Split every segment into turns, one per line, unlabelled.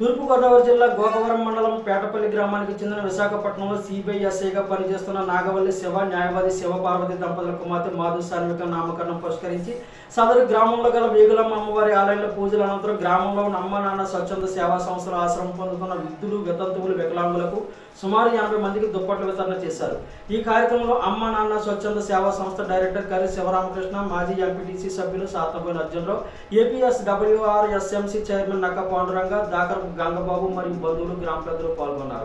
తూర్పుగోదావరి జిల్లా గోకవరం మండలం పేటపల్లి గ్రామానికి చెందిన విశాఖపట్నంలో సిబిఐ ఎస్ఐగా పనిచేస్తున్న నాగవల్లి శివ న్యాయవాది శివపార్వతి దంపతుల కుమార్తె మాధు సాన్విక నామకరణం పురస్కరించి సదరు గ్రామంలో గల వేగులమ్మ అమ్మవారి ఆలయంలో పూజల అనంతరం గ్రామంలో ఉన్న అమ్మ నాన్న స్వచ్ఛంద సేవా సంస్థల ఆశ్రమం పొందుతున్న విద్యులు వితంతువులు వికలాంగులకు సుమారు ఎనభై మందికి దుప్పట్ల వితరణ చేశారు ఈ కార్యక్రమంలో అమ్మ నాన్న స్వచ్ఛంద సేవా సంస్థ డైరెక్టర్ కరి శివరామకృష్ణ మాజీ ఎంపీటీసీ సభ్యులు సాత్నపోయిన Arjunarao APS WRSMC chairman Nakka Panduranga దాకర్ Gangababu మరియు బంధువులు గ్రామ పెద్దలు పాల్గొన్నారు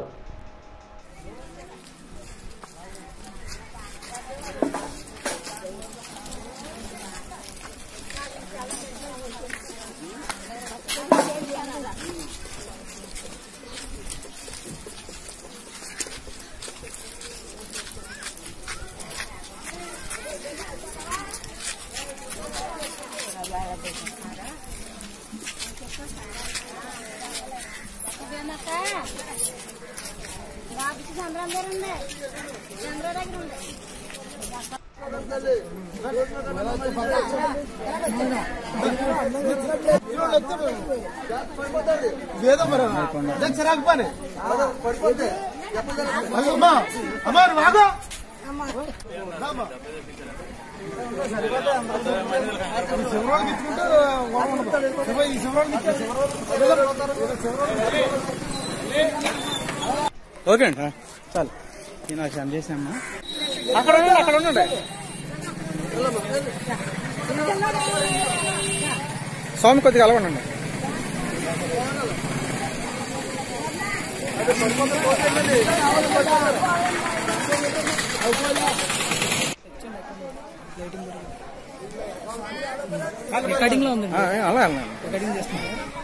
ఇదేనక్క బాబుకి చంద్రం దగ్గర ఉంది చంద్ర దగ్గర ఉంది
రాకపోనే అమ్మా అమ్మా నువ్వు ఆగు. రామ్మా. ఈ శివరాడికి ఇచ్చుకుంటే బాగుండదు. శివ- ఈ శివరాడికి ఇచ్చే
ఓకే అండి చాలు నేను నాకు సెండ్ చేసామ్మా అక్కడ ఉండండి అక్కడ ఉండండి స్వామి కొద్దిగా అలవండి
రికార్డింగ్ లో ఉంది
అలా వెళ్ళండి
రికార్డింగ్ చేస్తున్నారు